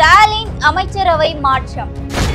ஸ்டாலின் அமைச்சரவை மாற்றம்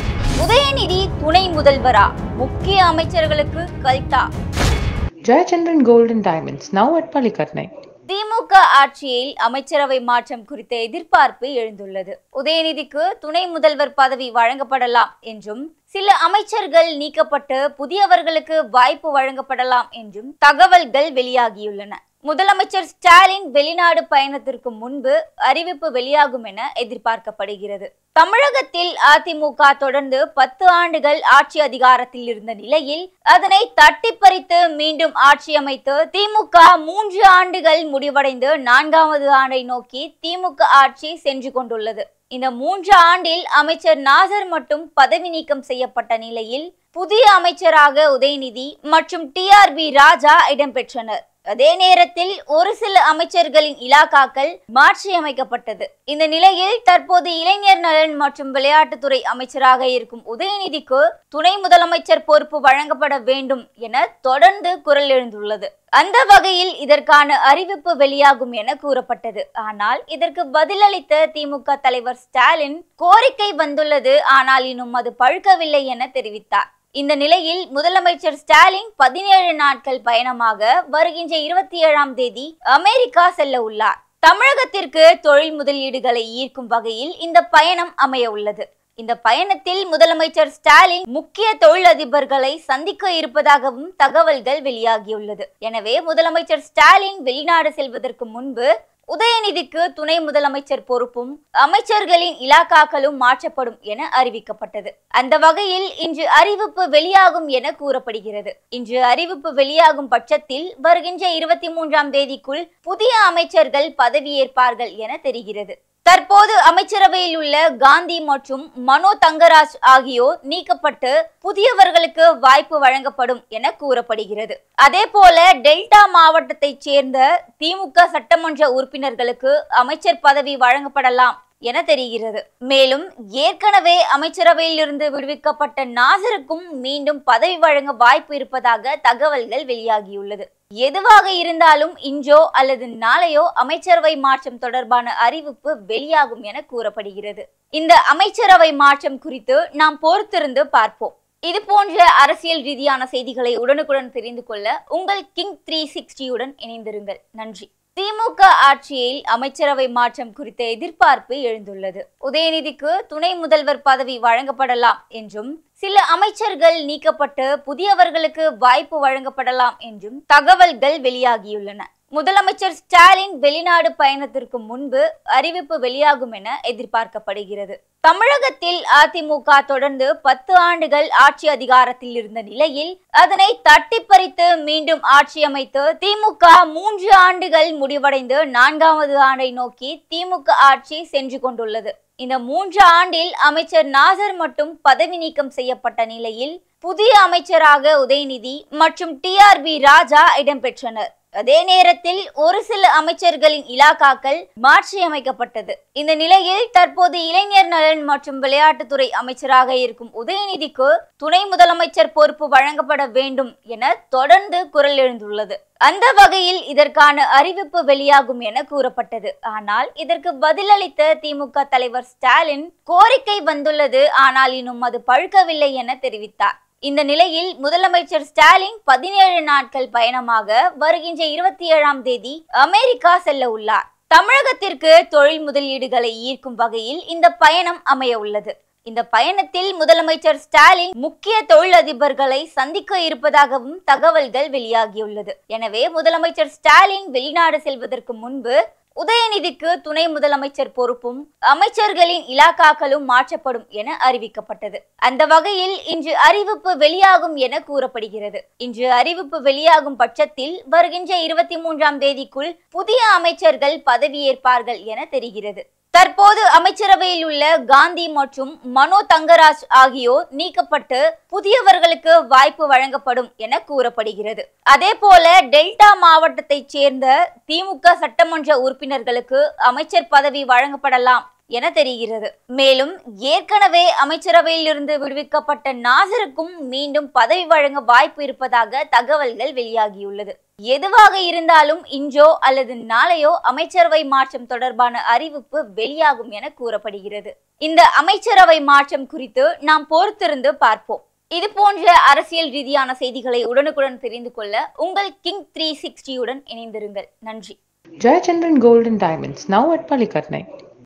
உதயநிதி துணை முதல்வரா முக்கிய அமைச்சர்களுக்கு கல்தா Jayachandran Gold and Diamonds, now at Palikatnai. திமுக ஆட்சியில் அமைச்சரவை மாற்றம் குறித்த எதிர்பார்ப்பு எழுந்துள்ளது உதயநிதிக்கு துணை முதல்வர் பதவி வழங்கப்படலாம் என்றும் சில அமைச்சர்கள் நீக்கப்பட்டு புதியவர்களுக்கு வாய்ப்பு வழங்கப்படலாம் என்றும் தகவல்கள் வெளியாகியுள்ளன முதலமைச்சர் ஸ்டாலின் வெளிநாடு பயணத்திற்கு முன்பு அறிவிப்பு வெளியாகும் என எதிர்பார்க்கப்படுகிறது தமிழகத்தில் அதிமுக தொடர்ந்து பத்து ஆண்டுகள் ஆட்சி அதிகாரத்தில் இருந்த நிலையில் அதனை தட்டி பறித்து மீண்டும் ஆட்சி அமைத்து திமுக மூன்று ஆண்டுகள் முடிவடைந்து நான்காவது ஆண்டை நோக்கி திமுக ஆட்சி சென்று கொண்டுள்ளது இந்த மூன்று ஆண்டில் அமைச்சர் நாசர் மட்டும் பதவி நீக்கம் செய்யப்பட்ட நிலையில் புதிய அமைச்சராக உதயநிதி மற்றும் டிஆர்பி ராஜா இடம்பெற்றனர் அதே நேரத்தில் ஒரு சில அமைச்சர்களின் இலாக்காக்கள் மாற்றியமைக்கப்பட்டது இந்த நிலையில் தற்போது இளைஞர் நலன் மற்றும் விளையாட்டுத்துறை அமைச்சராக இருக்கும் உதயநிதிக்கு துணை முதலமைச்சர் பொறுப்பு வழங்கப்பட வேண்டும் என தொடர்ந்து குரல் எழுந்துள்ளது அந்த வகையில் இதற்கான அறிவிப்பு வெளியாகும் என கூறப்பட்டது ஆனால் இதற்கு பதிலளித்த திமுக தலைவர் ஸ்டாலின் கோரிக்கை வந்துள்ளது ஆனால் இன்னும் அது பழுக்கவில்லை என தெரிவித்தார் இந்த நிலையில் முதலமைச்சர் ஸ்டாலின் பதினேழு நாட்கள் பயணமாக வருகின்ற இருபத்தி ஏழாம் தேதி அமெரிக்கா செல்ல உள்ளார் தமிழகத்திற்கு தொழில் முதலீடுகளை ஈர்க்கும் வகையில் இந்த பயணம் அமைய உள்ளது இந்த பயணத்தில் முதலமைச்சர் ஸ்டாலின் முக்கிய தொழிலதிபர்களை சந்திக்க இருப்பதாகவும் தகவல்கள் வெளியாகியுள்ளது எனவே முதலமைச்சர் ஸ்டாலின் வெளிநாடு செல்வதற்கு முன்பு உதயநிதிக்கு துணை முதலமைச்சர் பொறுப்பும் அமைச்சர்களின் இலாக்காக்களும் மாற்றப்படும் என அறிவிக்கப்பட்டது அந்த வகையில் இன்று அறிவிப்பு வெளியாகும் என கூறப்படுகிறது இன்று அறிவிப்பு வெளியாகும் பட்சத்தில் வருகின்ற இருபத்தி மூன்றாம் தேதிக்குள் புதிய அமைச்சர்கள் பதவியேற்பார்கள் என தெரிகிறது தற்போது அமைச்சரவையில் உள்ள காந்தி மற்றும் மனோ தங்கராஜ் ஆகியோர் நீக்கப்பட்டு புதியவர்களுக்கு வாய்ப்பு வழங்கப்படும் என கூறப்படுகிறது அதே போல டெல்டா மாவட்டத்தைச் சேர்ந்த திமுக சட்டமன்ற உறுப்பினர்களுக்கு அமைச்சர் பதவி வழங்கப்படலாம் என தெரிகிறது மேலும் ஏற்கனவே அமைச்சரவையில் இருந்து விடுவிக்கப்பட்ட நாசருக்கும் மீண்டும் பதவி வழங்க வாய்ப்பு இருப்பதாக தகவல்கள் வெளியாகியுள்ளது எதுவாக இருந்தாலும் இன்றோ அல்லது நாளையோ அமைச்சரவை மாற்றம் தொடர்பான அறிவிப்பு வெளியாகும் என கூறப்படுகிறது இந்த அமைச்சரவை மாற்றம் குறித்து நாம் பொறுத்திருந்து பார்ப்போம் இது போன்ற அரசியல் ரீதியான செய்திகளை உடனுக்குடன் தெரிந்து கொள்ள உங்கள் கிங் த்ரீ சிக்ஸ்டியுடன் இணைந்திருங்கள் நன்றி திமுக ஆட்சியில் அமைச்சரவை மாற்றம் குறித்த எதிர்பார்ப்பு எழுந்துள்ளது உதயநிதிக்கு துணை முதல்வர் பதவி வழங்கப்படலாம் என்றும் சில அமைச்சர்கள் நீக்கப்பட்டு புதியவர்களுக்கு வாய்ப்பு வழங்கப்படலாம் என்றும் தகவல்கள் வெளியாகியுள்ளன முதலமைச்சர் ஸ்டாலின் வெளிநாடு பயணத்திற்கு முன்பு அறிவிப்பு வெளியாகும் என எதிர்பார்க்கப்படுகிறது தமிழகத்தில் அதிமுக தொடர்ந்து பத்து ஆண்டுகள் ஆட்சி அதிகாரத்தில் இருந்த நிலையில் அதனை தட்டி பறித்து மீண்டும் ஆட்சி அமைத்து திமுக மூன்று ஆண்டுகள் முடிவடைந்து நான்காவது ஆண்டை நோக்கி திமுக ஆட்சி சென்று கொண்டுள்ளது இந்த மூன்று ஆண்டில் அமைச்சர் நாசர் மட்டும் பதவி நீக்கம் செய்யப்பட்ட நிலையில் புதிய அமைச்சராக உதயநிதி மற்றும் டிஆர்பி ராஜா இடம்பெற்றனர் அதே நேரத்தில் ஒரு சில அமைச்சர்களின் இலாக்காக்கள் மாற்றியமைக்கப்பட்டது இந்த நிலையில் தற்போது இளைஞர் நலன் மற்றும் விளையாட்டுத்துறை அமைச்சராக இருக்கும் உதயநிதிக்கு துணை முதலமைச்சர் பொறுப்பு வழங்கப்பட வேண்டும் என தொடர்ந்து குரல் எழுந்துள்ளது அந்த வகையில் இதற்கான அறிவிப்பு வெளியாகும் என கூறப்பட்டது ஆனால் இதற்கு பதிலளித்த திமுக தலைவர் ஸ்டாலின் கோரிக்கை வந்துள்ளது ஆனால் இன்னும் அது பழுக்கவில்லை என தெரிவித்தார் இந்த நிலையில் முதலமைச்சர் ஸ்டாலின் பதினேழு நாட்கள் பயணமாக வருகின்ற இருபத்தி ஏழாம் தேதி அமெரிக்கா செல்ல உள்ளார் தமிழகத்திற்கு தொழில் முதலீடுகளை ஈர்க்கும் வகையில் இந்த பயணம் அமைய உள்ளது இந்த பயணத்தில் முதலமைச்சர் ஸ்டாலின் முக்கிய தொழிலதிபர்களை சந்திக்க இருப்பதாகவும் தகவல்கள் வெளியாகியுள்ளது எனவே முதலமைச்சர் ஸ்டாலின் வெளிநாடு செல்வதற்கு முன்பு உதயநிதிக்கு துணை முதலமைச்சர் பொறுப்பும் அமைச்சர்களின் இலாக்காக்களும் மாற்றப்படும் என அறிவிக்கப்பட்டது அந்த வகையில் இன்று அறிவிப்பு வெளியாகும் என கூறப்படுகிறது இன்று அறிவிப்பு வெளியாகும் பட்சத்தில் வருகின்ற இருபத்தி மூன்றாம் தேதிக்குள் புதிய அமைச்சர்கள் பதவியேற்பார்கள் என தெரிகிறது தற்போது அமைச்சரவையில் உள்ள காந்தி மற்றும் மனோ தங்கராஜ் ஆகியோர் நீக்கப்பட்டு புதியவர்களுக்கு வாய்ப்பு வழங்கப்படும் என கூறப்படுகிறது அதே போல டெல்டா மாவட்டத்தைச் சேர்ந்த திமுக சட்டமன்ற உறுப்பினர்களுக்கு அமைச்சர் பதவி வழங்கப்படலாம் என தெரிகிறது மேலும் ஏற்கனவே அமைச்சரவையில் இருந்து விடுவிக்கப்பட்ட நாசருக்கும் மீண்டும் பதவி வழங்க வாய்ப்பு இருப்பதாக தகவல்கள் வெளியாகியுள்ளது எதுவாக இருந்தாலும் இன்றோ அல்லது நாளையோ அமைச்சரவை மாற்றம் தொடர்பான அறிவிப்பு வெளியாகும் என கூறப்படுகிறது இந்த அமைச்சரவை மாற்றம் குறித்து நாம் பொறுத்திருந்து பார்ப்போம் இது போன்ற அரசியல் ரீதியான செய்திகளை உடனுக்குடன் தெரிந்து கொள்ள உங்கள் கிங் த்ரீ சிக்ஸ்டியுடன் இணைந்திருங்கள் நன்றி Jayachandran Gold and Diamonds, now at Palikatnai.